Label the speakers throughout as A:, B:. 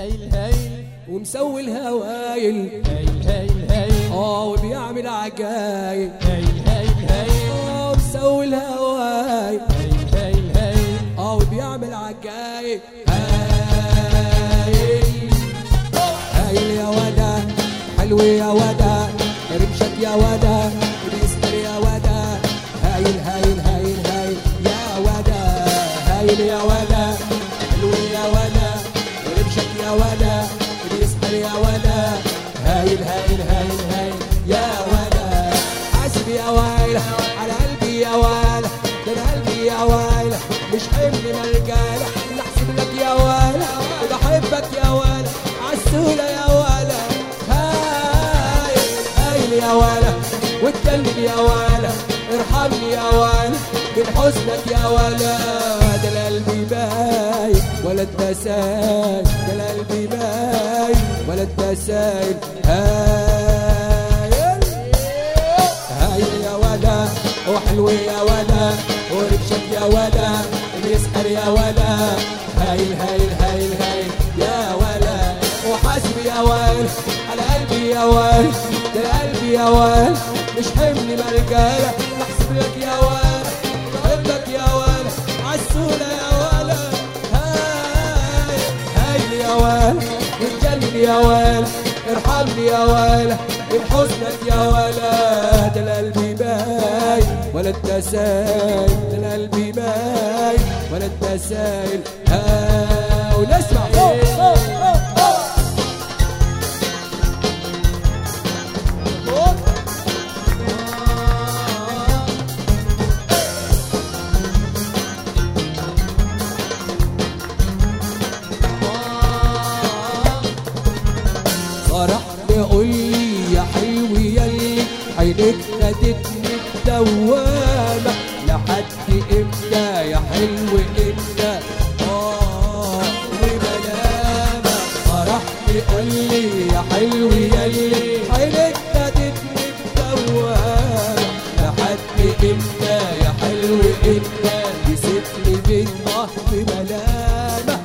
A: هايل هايل
B: ومسوي الهوايل
A: هايل هايل هايل
B: اه وبيعمل عجايب
A: هايل هايل هايل
B: اه ومسوي الهوايل
A: هايل هايل هايل
B: اه وبيعمل عجايب هايل هايل يا ودا حلو يا ودا رمشك يا ودا بيسكر يا ودا هايل هايل هايل هايل يا ودا هايل يا ودا حلو يا ودا رمشك يا ودا بيسكر يا ودا هايل هايل هايل هايل يا ودا حاسب يا ويلة على قلبي يا ويلة ده أنا قلبي يا ويلة مش حمل مرجالة نحسب لك يا ويلة وبحبك يا ويلة عالسولة يا ويلة هايل هايل يا ويلة واتكلم يا ويلة ارحمني يا ويلة من حزنك يا ويلة ده القلب باين ولا التسايل ده القلب باين ولا التسايل هايل هايل يا ولا وحلو يا ولا ورمشك يا ولا بيسحر يا ولا هايل هايل هايل هايل يا ولا وحاسب يا ويل على قلبي يا ويل ده قلبي يا ويل مش حمل مرجالة بحسب لك يا ويل بحبك يا ويل عالسولة يا ولا هايل هايل يا ويل واتجنن يا ويل ارحمني يا ويل من حزنك يا ولا ده القلب باين ولا التسايل ده القلب باين ولا التسايل ها ونسمع فوق فوق فوق فوق فوق. فرح بيقول لي يا حلو يلي عينك خدتني الدوامة لحد امتى يا حلو انت اه وملامة فرح بيقول لي يا حلو يلي عينك خدتني الدوامة لحد امتى يا حلو انت نسيتني بالله بملامة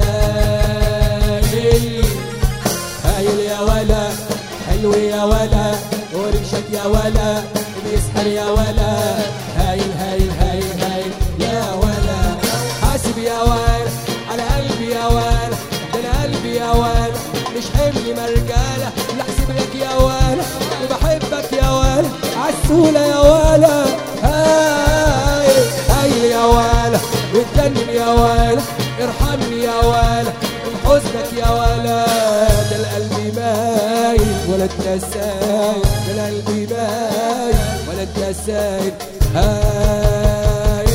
B: هايل هايل يا ولا حلو يا ولا ورمشك يا ولا بيسحر يا ولا هايل هايل هايل هايل يا ولا حاسب يا ولا على قلبي يا ولا ده انا قلبي يا ولا مش حمل مرجالة نحسب لك يا ولا وبحبك يا ولا عالسولة يا ولا هايل هايل يا ولا واتجنن يا ولا ارحمني يا ولا من حزنك يا ولا ده القلب باين ولا التسايل ده القلب باين ولا التسايل هايل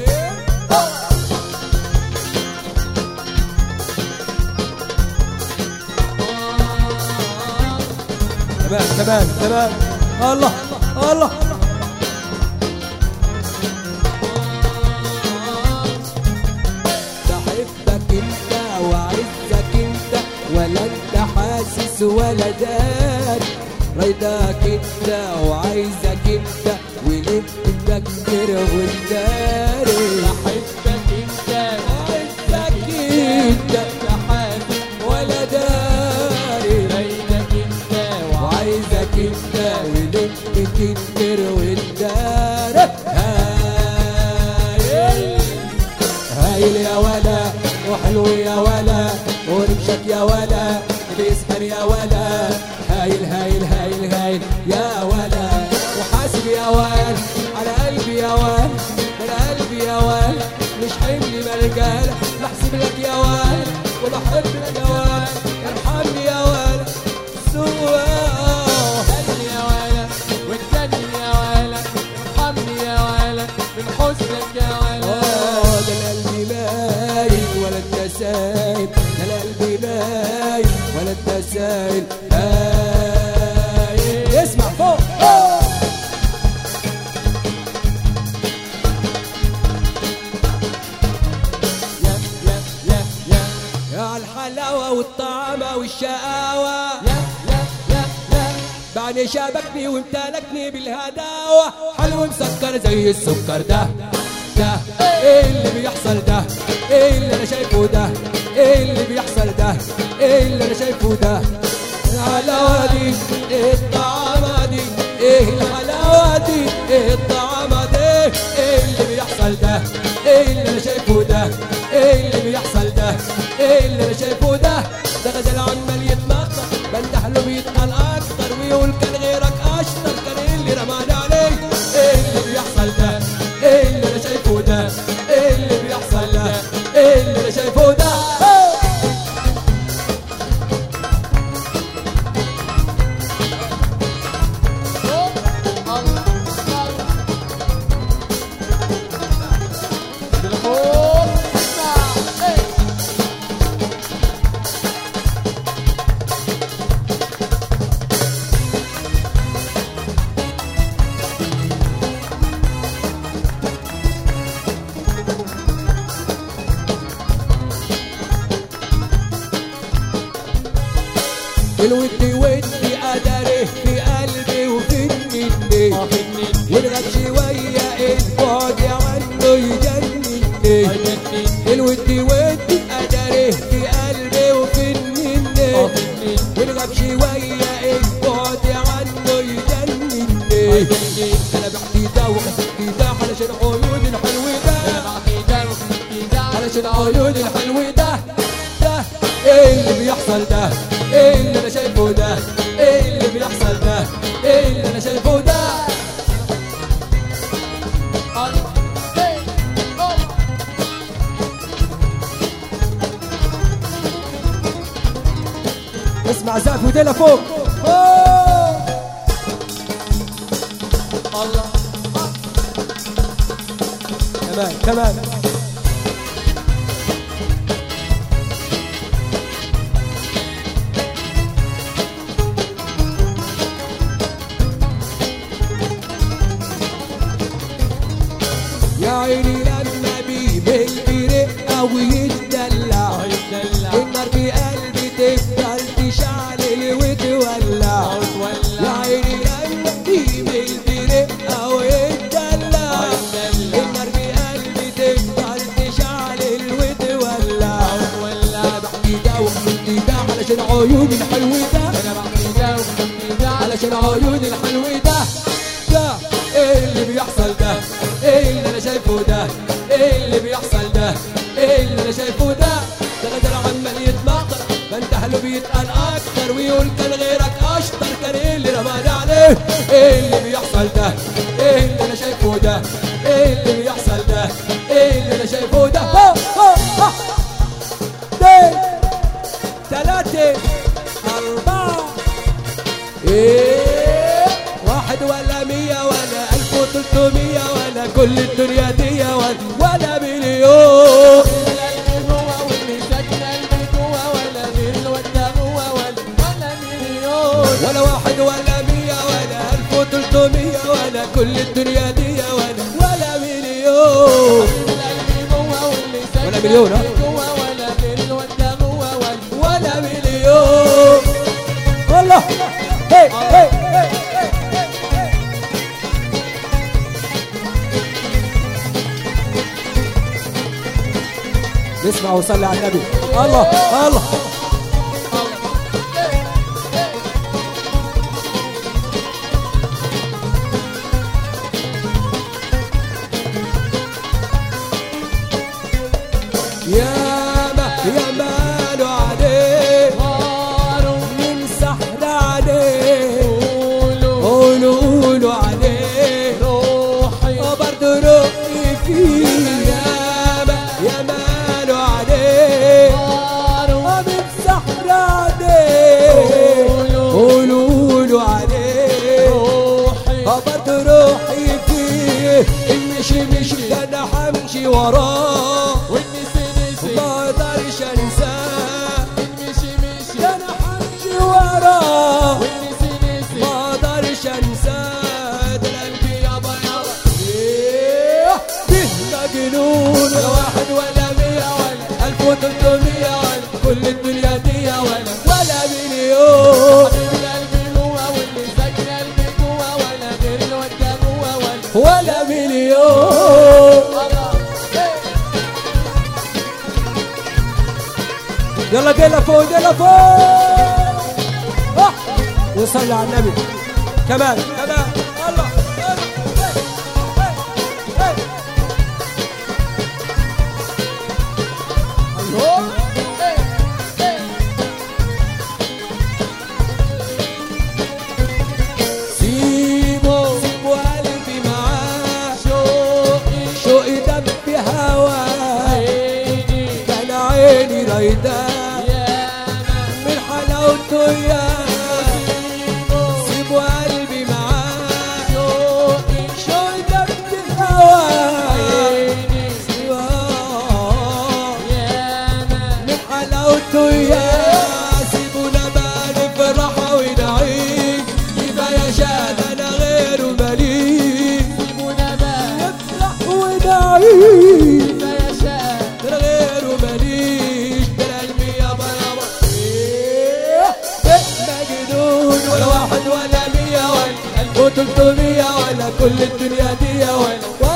B: تمام تمام تمام الله الله بحبك انت وعزك انت ولا انت حاسس ولا داري رضاك انت وعايزك انت وليه بتفكر وتداري
A: بحبك انت
B: وعزك انت
A: يا حاسس
B: ولا داري
A: بينك انت
B: وعايزك انت وليه بتنكر وتداري هايل هايل يا ولا وحلو يا ولا ورمشك يا ولا بيسحر يا ولا هايل هايل هايل هايل يا ولا وحاسب يا ولا على قلبي يا ولا على قلبي يا ولا مش حمل مرجالة بحسب لك يا ولا وبحبك يا ولا ارحمني يا ولا سوا
A: هل يا ولا واتجنن يا ولا ارحمني يا ولا من حزنك يا ولا
B: آه، ده القلب باين ولا التسايل ده القلب باين ولا التسايل هايل اسمع فوق فوق.
A: يا يا يا يا
B: يا الحلاوة والطعمة والشقاوة
A: يا يا يا يا
B: بعد شابكني وامتلكني بالهداوة حلو مسكر زي السكر ده ده ايه اللي بيحصل ده ايه اللي انا شايفه ده ايه اللي بيحصل ده ايه الود ودي اداره في قلبي وفي النني
A: اه في النين
B: والغد شوية البعد عنه يجنني
A: هيجنني
B: الود ودي اداره في قلبي وفي النني
A: اه في النين
B: والغد شوية البعد عنه يجنني
A: هيجنني
B: انا بحكي ده وخسرتي ده علشان عيون الحلو
A: انا
B: ده
A: معاكي ده وخدتي ده
B: علشان عيون الحلو ده ده ايه اللي بيحصل ده ايه اللي انا شايفه ده ايه اللي بيحصل ده ايه اللي انا شايفه ده
A: الله هي أوه.
B: اسمع زقف ودينا فوق أوه.
A: الله
B: كمان كمان يا عيني لما بيمل برقة ويتدلع
A: هيتدلع
B: النار في قلبي تفضل تشعل وتولع
A: وتولع
B: يا عيني لما بيمل برقة ويتدلع
A: هيتدلع
B: النار في قلبي تفضل تشعل وتولع
A: وتولع
B: انا بحكي ده وخدتي ده علشان عيون الحلو ده
A: انا بعمل ده وخدتي ده
B: علشان عيون الحلو ده ده ايه اللي بيحصل ده ايه اللي انا شايفه ده ايه اللي بيحصل ده ايه اللي انا شايفه ده ده غدر عمال يتناقر ما انت حلو بيتقال اكتر ويقول كان غيرك اشطر كان ايه اللي رماني عليه ايه اللي بيحصل ده ايه اللي انا شايفه ده ايه اللي بيحصل ده ايه اللي انا شايفه ده ها ها ها اثنين ثلاثة أربعة إيه واحد ولا مية ولا ألف وتلتمية ولا كل الدنيا دي ولا, ولا مليون
A: القلب هو واللي ساكن قلبي جوا ولا غير الودة جوا ولا ولا مليون
B: ولا واحد ولا مية ولا ألف وتلتمية ولا كل الدنيا دي ولا ولا مليون
A: القلب هو واللي ساكن
B: ولا مليون، ها؟
A: قلبي جوا ولا غير الودة جوا ولا
B: ولا مليون والله هي هي هي هي هي نسمع وصلي على النبي الله الله يا ما يا مالو عليه
A: غاروا
B: من سحر عليه
A: قولوا
B: قولوا قولوا عليه
A: روحي
B: وبرضه روحي فيه يا ما يا مالو عليه
A: غاروا
B: ومن سحر عليه
A: قولوا
B: قولوا قولوا عليه
A: روحي
B: وبرضه روحي فيه المشي مشي ده انا همشي وراه
A: والنسي نسي
B: ما اقدرش انساه
A: المشي مشي
B: ده انا همشي وراه
A: والنسي نسي
B: ما اقدرش انساه ده قلبي يابا يابا ايه ده جنون ولا واحد ولا مية ولا ألف وتلتمية ولا كل الدنيا دي ولا ولا مليون
A: حبيب القلب جوا واللي ساكن قلبي جوا ولا غير الودة جوا ولا
B: ولا مليون
A: الله إيه.
B: يلا ديلا فوق ديلا فوق آه. وصلي على النبي كمان كمان الله
A: الله إيه. إيه.
B: سيبه سيبه قلبي معاه
A: شوقي
B: شوقي دب هواه
A: عيني
B: كان عيني رايدة
A: ياما
B: من حلاوته يا
A: سيبه
B: سيبه قلبي معاه
A: شوقي
B: شوقي دب هواه
A: عيني
B: آه.
A: ياما
B: من حلاوته يا سيبونا بقى نفرح ونعيش كفاية شاد انا غيره مليك
A: سيبونا بقى
B: نفرح ونعيش
A: كفاية شاء
B: انا غيره مليش ده قلبي يابا يابا إيه، إيه، وتلتمية ولا كل الدنيا دي ولا